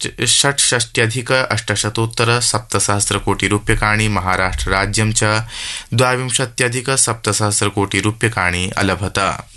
षट्षष्ट्यधिक अष्टशतोत्तर सप्तसहस्रकोटिरूप्यकाणि महाराष्ट्रराज्यं च द्वाविंशत्यधिक सप्तसहस्रकोटिरूप्यकाणि अलभत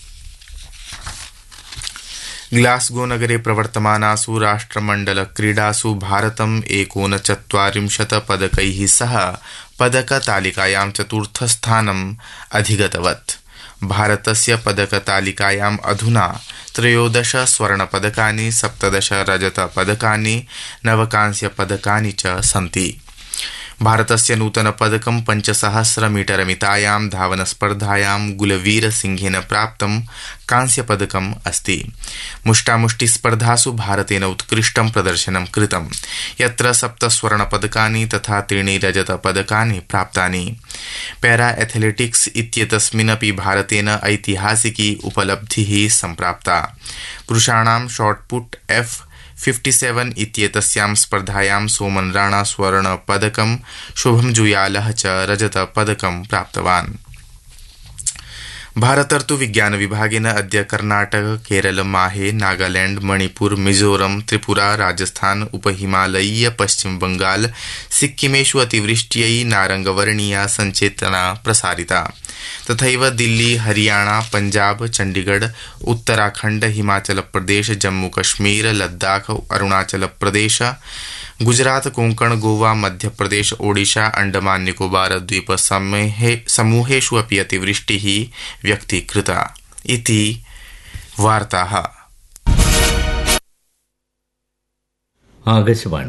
ग्लास्गो नगरे प्रवर्तमानासु राष्ट्रमण्डलक्रीडासु भारतम् एकोनचत्वारिंशत् पदकैः सह पदकतालिकायां चतुर्थस्थानम् अधिगतवत् भारतस्य पदकतालिकायाम् अधुना त्रयोदश स्वर्णपदकानि सप्तदश रजतपदकानि नवकांस्यपदकानि च सन्ति भारतस्य नूतनपदकं पञ्चसहस्रमीटरमितायां धावनस्पर्धायां गुलवीरसिंहेन प्राप्तं कांस्यपदकम् अस्ति मुष्टामुष्टिस्पर्धासु भारतेन उत्कृष्टं प्रदर्शनं कृतं यत्र सप्त स्वर्णपदकानि तथा त्रीणि रजतपदकानि प्राप्तानि पैरा एथलेटिक्स इत्येतस्मिन्नपि भारतेन ऐतिहासिकी उपलब्धिः सम्प्राप्ता पुरुषाणां शॉटपुट एफ फिफ्टी सेवन इत्येतस्यां स्पर्धायां सोमन राणा स्वर्णपदकं शुभम जुयालः च रजतपदकं प्राप्तवान् भारतर्तु विज्ञान विभागेन अद्य कर्णाटक केरल माहे नागालैंड मणिपुर मिजोरम त्रिपुरा राजस्थान उपहिमालयीय पश्चिम बंगाल सिक्किमेषु अतिवृष्ट्यै नारंगवर्णीया सञ्चेतना प्रसारिता तथैव दिल्ली हरियाणा पंजाब चण्डीगढ़ उत्तराखण्ड हिमाचल प्रदेश जम्मू कश्मीर लद्दाख अरुणाचल प्रदेश गुजरात कोंकण गोवा मध्यप्रदेश ओडिशा अण्डमान निकोबार द्वीप समूहेषु अपि अतिवृष्टिः व्यक्तीकृता इति वार्ताः ആകാശവാണി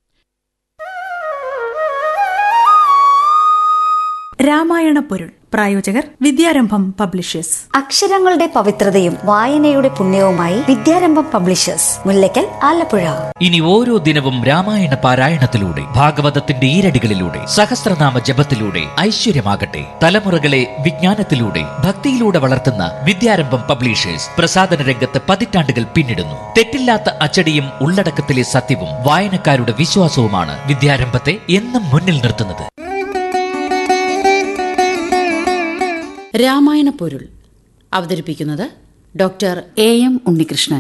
രാമായണ പൊരുൾ പ്രായോജകർ വിദ്യാരംഭം പബ്ലിഷേഴ്സ് അക്ഷരങ്ങളുടെ പവിത്രതയും വായനയുടെ പുണ്യവുമായി വിദ്യാരംഭം പബ്ലിഷേഴ്സ് മുല്ലയ്ക്കൽ ആലപ്പുഴ ഇനി ഓരോ ദിനവും രാമായണ പാരായണത്തിലൂടെ ഭാഗവതത്തിന്റെ ഈരടികളിലൂടെ സഹസ്രനാമ ജപത്തിലൂടെ ഐശ്വര്യമാകട്ടെ തലമുറകളെ വിജ്ഞാനത്തിലൂടെ ഭക്തിയിലൂടെ വളർത്തുന്ന വിദ്യാരംഭം പബ്ലിഷേഴ്സ് പ്രസാദന രംഗത്ത് പതിറ്റാണ്ടുകൾ പിന്നിടുന്നു തെറ്റില്ലാത്ത അച്ചടിയും ഉള്ളടക്കത്തിലെ സത്യവും വായനക്കാരുടെ വിശ്വാസവുമാണ് വിദ്യാരംഭത്തെ എന്നും മുന്നിൽ നിർത്തുന്നത് രാമായണ പൊരുൾ അവതരിപ്പിക്കുന്നത് ഡോക്ടർ എ എം ഉണ്ണികൃഷ്ണൻ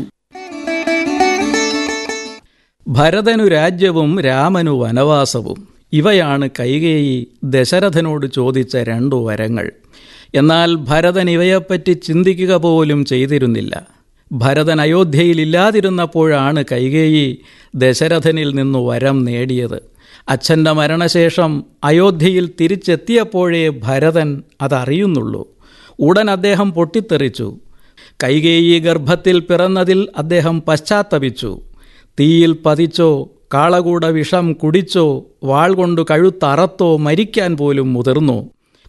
ഭരതനു രാജ്യവും രാമനു വനവാസവും ഇവയാണ് കൈകേയി ദശരഥനോട് ചോദിച്ച രണ്ടു വരങ്ങൾ എന്നാൽ ഭരതൻ ഇവയെപ്പറ്റി ചിന്തിക്കുക പോലും ചെയ്തിരുന്നില്ല ഭരതൻ അയോധ്യയിലില്ലാതിരുന്നപ്പോഴാണ് കൈകേയി ദശരഥനിൽ നിന്നു വരം നേടിയത് അച്ഛൻ്റെ മരണശേഷം അയോധ്യയിൽ തിരിച്ചെത്തിയപ്പോഴേ ഭരതൻ അതറിയുന്നുള്ളൂ ഉടൻ അദ്ദേഹം പൊട്ടിത്തെറിച്ചു കൈകേയി ഗർഭത്തിൽ പിറന്നതിൽ അദ്ദേഹം പശ്ചാത്തപിച്ചു തീയിൽ പതിച്ചോ കാളകൂട വിഷം കുടിച്ചോ വാൾ കൊണ്ട് കഴുത്തറത്തോ മരിക്കാൻ പോലും മുതിർന്നു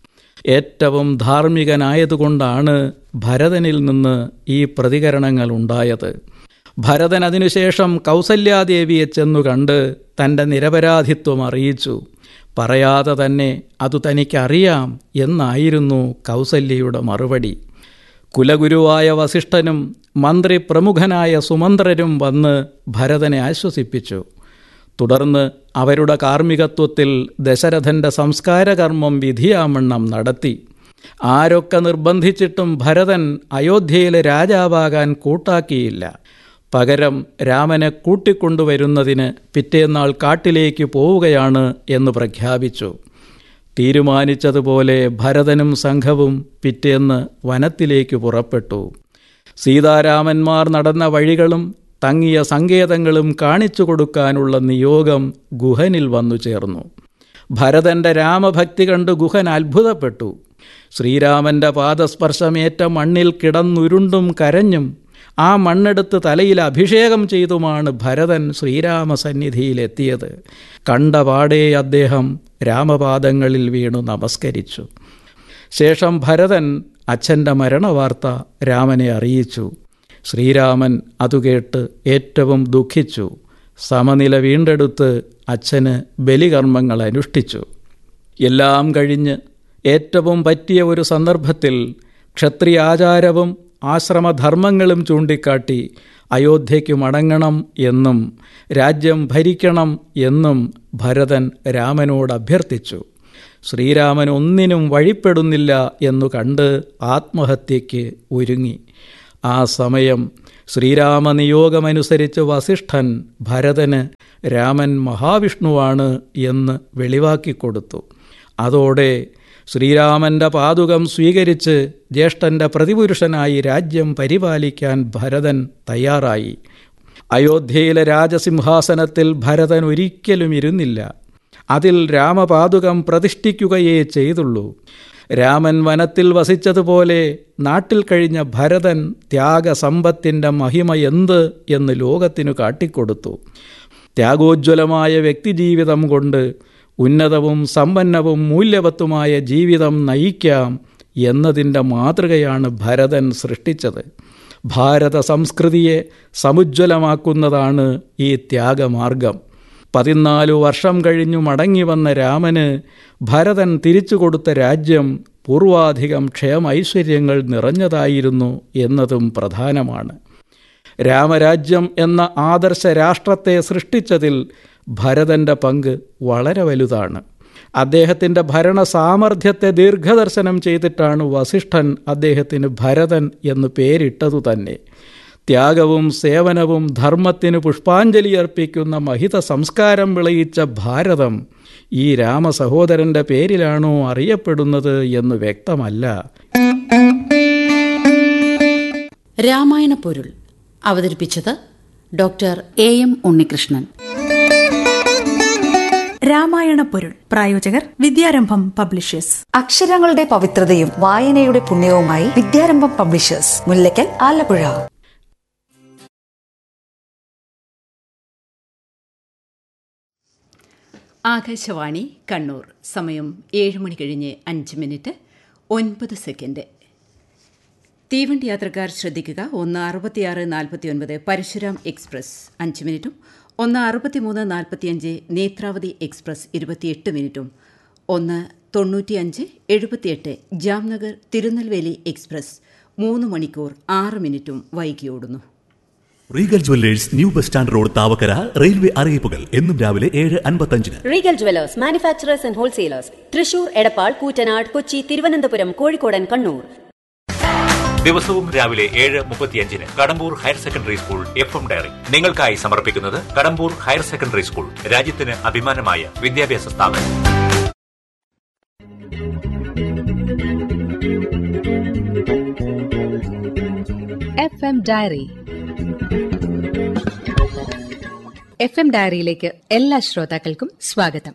ഏറ്റവും ധാർമ്മികനായതുകൊണ്ടാണ് ഭരതനിൽ നിന്ന് ഈ പ്രതികരണങ്ങൾ ഉണ്ടായത് ഭരതൻ അതിനുശേഷം കൗസല്യാദേവിയെ ചെന്നു കണ്ട് തൻ്റെ നിരപരാധിത്വം അറിയിച്ചു പറയാതെ തന്നെ അതു തനിക്കറിയാം എന്നായിരുന്നു കൗസല്യയുടെ മറുപടി കുലഗുരുവായ വസിഷ്ഠനും മന്ത്രി പ്രമുഖനായ സുമന്ത്രരും വന്ന് ഭരതനെ ആശ്വസിപ്പിച്ചു തുടർന്ന് അവരുടെ കാർമ്മികത്വത്തിൽ ദശരഥന്റെ സംസ്കാരകർമ്മം വിധിയാമണ്ണം നടത്തി ആരൊക്കെ നിർബന്ധിച്ചിട്ടും ഭരതൻ അയോധ്യയിലെ രാജാവാകാൻ കൂട്ടാക്കിയില്ല പകരം രാമനെ കൂട്ടിക്കൊണ്ടുവരുന്നതിന് പിറ്റേന്നാൾ കാട്ടിലേക്ക് പോവുകയാണ് എന്ന് പ്രഖ്യാപിച്ചു തീരുമാനിച്ചതുപോലെ ഭരതനും സംഘവും പിറ്റേന്ന് വനത്തിലേക്ക് പുറപ്പെട്ടു സീതാരാമന്മാർ നടന്ന വഴികളും തങ്ങിയ സങ്കേതങ്ങളും കാണിച്ചു കൊടുക്കാനുള്ള നിയോഗം ഗുഹനിൽ വന്നു ചേർന്നു ഭരതന്റെ രാമഭക്തി കണ്ട് ഗുഹൻ അത്ഭുതപ്പെട്ടു ശ്രീരാമന്റെ പാദസ്പർശമേറ്റ മണ്ണിൽ കിടന്നുരുണ്ടും കരഞ്ഞും ആ മണ്ണെടുത്ത് തലയിൽ അഭിഷേകം ചെയ്തുമാണ് ഭരതൻ ശ്രീരാമസന്നിധിയിലെത്തിയത് കണ്ടപാടേ അദ്ദേഹം രാമപാദങ്ങളിൽ വീണു നമസ്കരിച്ചു ശേഷം ഭരതൻ അച്ഛൻ്റെ മരണവാർത്ത രാമനെ അറിയിച്ചു ശ്രീരാമൻ അതുകേട്ട് ഏറ്റവും ദുഃഖിച്ചു സമനില വീണ്ടെടുത്ത് അച്ഛന് ബലികർമ്മങ്ങൾ അനുഷ്ഠിച്ചു എല്ലാം കഴിഞ്ഞ് ഏറ്റവും പറ്റിയ ഒരു സന്ദർഭത്തിൽ ക്ഷത്രിയാചാരവും ആശ്രമധർമ്മങ്ങളും ചൂണ്ടിക്കാട്ടി അയോധ്യയ്ക്ക് മടങ്ങണം എന്നും രാജ്യം ഭരിക്കണം എന്നും ഭരതൻ രാമനോട് അഭ്യർത്ഥിച്ചു ശ്രീരാമൻ ഒന്നിനും വഴിപ്പെടുന്നില്ല എന്നു കണ്ട് ആത്മഹത്യയ്ക്ക് ഒരുങ്ങി ആ സമയം ശ്രീരാമനിയോഗമനുസരിച്ച് വസിഷ്ഠൻ ഭരതന് രാമൻ മഹാവിഷ്ണുവാണ് എന്ന് വെളിവാക്കിക്കൊടുത്തു അതോടെ ശ്രീരാമന്റെ പാതുകം സ്വീകരിച്ച് ജ്യേഷ്ഠന്റെ പ്രതിപുരുഷനായി രാജ്യം പരിപാലിക്കാൻ ഭരതൻ തയ്യാറായി അയോധ്യയിലെ രാജസിംഹാസനത്തിൽ ഭരതൻ ഒരിക്കലും ഇരുന്നില്ല അതിൽ രാമപാതുകം പ്രതിഷ്ഠിക്കുകയേ ചെയ്തുള്ളൂ രാമൻ വനത്തിൽ വസിച്ചതുപോലെ നാട്ടിൽ കഴിഞ്ഞ ഭരതൻ ത്യാഗസമ്പത്തിൻ്റെ മഹിമ എന്ത് എന്ന് ലോകത്തിനു കാട്ടിക്കൊടുത്തു ത്യാഗോജ്വലമായ വ്യക്തിജീവിതം കൊണ്ട് ഉന്നതവും സമ്പന്നവും മൂല്യവത്തുമായ ജീവിതം നയിക്കാം എന്നതിൻ്റെ മാതൃകയാണ് ഭരതൻ സൃഷ്ടിച്ചത് ഭാരത സംസ്കൃതിയെ സമുജ്വലമാക്കുന്നതാണ് ഈ ത്യാഗമാർഗം പതിനാലു വർഷം കഴിഞ്ഞു മടങ്ങി വന്ന രാമന് ഭരതൻ തിരിച്ചു കൊടുത്ത രാജ്യം പൂർവാധികം ക്ഷേമൈശ്വര്യങ്ങൾ നിറഞ്ഞതായിരുന്നു എന്നതും പ്രധാനമാണ് രാമരാജ്യം എന്ന ആദർശ രാഷ്ട്രത്തെ സൃഷ്ടിച്ചതിൽ ഭരതന്റെ പങ്ക് വളരെ വലുതാണ് അദ്ദേഹത്തിൻ്റെ ഭരണ സാമർഥ്യത്തെ ദീർഘദർശനം ചെയ്തിട്ടാണ് വസിഷ്ഠൻ അദ്ദേഹത്തിന് ഭരതൻ എന്ന് പേരിട്ടതു തന്നെ ത്യാഗവും സേവനവും ധർമ്മത്തിന് പുഷ്പാഞ്ജലി അർപ്പിക്കുന്ന മഹിത സംസ്കാരം വിളയിച്ച ഭാരതം ഈ രാമസഹോദരന്റെ പേരിലാണോ അറിയപ്പെടുന്നത് എന്ന് വ്യക്തമല്ല രാമായണ പൊരുൾ അവതരിപ്പിച്ചത് doctor A M Unnikrishnan Ramayana പൊരുൾ പ്രായോജകർ വിദ്യാരംഭം പബ്ലിഷേഴ്സ് അക്ഷരങ്ങളുടെ പവിത്രതയും വായനയുടെ പുണ്യവുമായി വിദ്യാരംഭം പബ്ലിഷേഴ്സ് മുല്ലയ്ക്കൽ ആലപ്പുഴ ആകാശവാണി കണ്ണൂർ സമയം ഏഴ് മണി കഴിഞ്ഞ് അഞ്ച് മിനിറ്റ് ഒൻപത് സെക്കൻഡ് തീവണ്ടി യാത്രക്കാർ ശ്രദ്ധിക്കുക ഒന്ന് അറുപത്തിയാറ് നാൽപ്പത്തിയൊൻപത് പരശുരാം എക്സ്പ്രസ് അഞ്ച് മിനിറ്റും ഒന്ന് അറുപത്തിമൂന്ന് നാൽപ്പത്തിയഞ്ച് നേത്രാവതി എക്സ്പ്രസ് ഇരുപത്തിയെട്ട് മിനിറ്റും ഒന്ന് തൊണ്ണൂറ്റിയഞ്ച് എഴുപത്തിയെട്ട് ജാംനഗർ തിരുനെൽവേലി എക്സ്പ്രസ് മൂന്ന് മണിക്കൂർ ആറ് മിനിറ്റും വൈകിയോടുന്നു Regal jewellers new bus stand road Thavakkara railway അറിയിപ്പുകൾ എന്നും രാവിലെ ഏഴ് അൻപത്തഞ്ചിന് Regal jewellers manufacturers and wholesalers Thrissur Edappal Koottanad Kochi Thiruvananthapuram കോഴിക്കോടൻ കണ്ണൂർ ദിവസവും രാവിലെ ഏഴ് മുപ്പത്തിയഞ്ചിന് Kadambur higher secondary school F M diary നിങ്ങൾക്കായി സമർപ്പിക്കുന്നത് കടമ്പൂർ ഹയർ സെക്കൻഡറി സ്കൂൾ രാജ്യത്തിന് അഭിമാനമായ വിദ്യാഭ്യാസ സ്ഥാപനം F M diary F M ഡയറിയിലേക്ക് എല്ലാ ശ്രോതാക്കൾക്കും സ്വാഗതം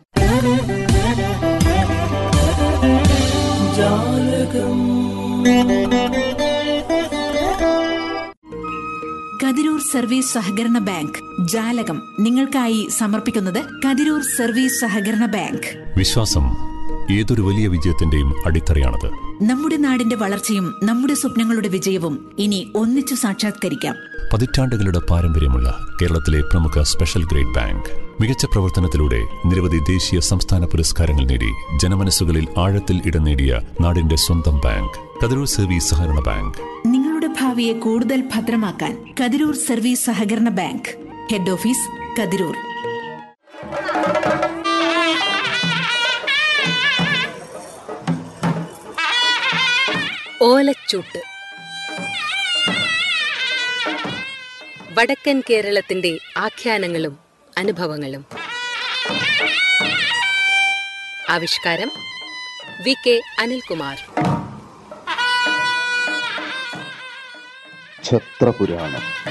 കതിരൂർ സർവീസ് സഹകരണ ബാങ്ക് ജാലകം നിങ്ങൾക്കായി സമർപ്പിക്കുന്നത് കതിരൂർ സർവീസ് സഹകരണ ബാങ്ക് വിശ്വാസം ഏതൊരു വലിയ വിജയത്തിന്റെയും അടിത്തറയാണത് നമ്മുടെ നാടിന്റെ വളർച്ചയും നമ്മുടെ സ്വപ്നങ്ങളുടെ വിജയവും ഇനി ഒന്നിച്ചു സാക്ഷാത്കരിക്കാം പതിറ്റാണ്ടുകളുടെ പാരമ്പര്യമുള്ള കേരളത്തിലെ പ്രമുഖ സ്പെഷ്യൽ ഗ്രേഡ് ബാങ്ക് മികച്ച പ്രവർത്തനത്തിലൂടെ നിരവധി ദേശീയ സംസ്ഥാന പുരസ്കാരങ്ങൾ നേടി ജനമനസ്സുകളിൽ ആഴത്തിൽ ഇടം നേടിയ നാടിന്റെ സ്വന്തം ബാങ്ക് കതിരൂർ സർവീസ് സഹകരണ ബാങ്ക് നിങ്ങളുടെ ഭാവിയെ കൂടുതൽ ഭദ്രമാക്കാൻ കതിരൂർ സർവീസ് സഹകരണ ബാങ്ക് ഹെഡ് ഓഫീസ് കതിരൂർ ഓലച്ചൂട്ട് വടക്കൻ കേരളത്തിന്റെ ആഖ്യാനങ്ങളും അനുഭവങ്ങളും ആവിഷ്കാരം വി കെ അനിൽകുമാർ ഛത്രപുരാണം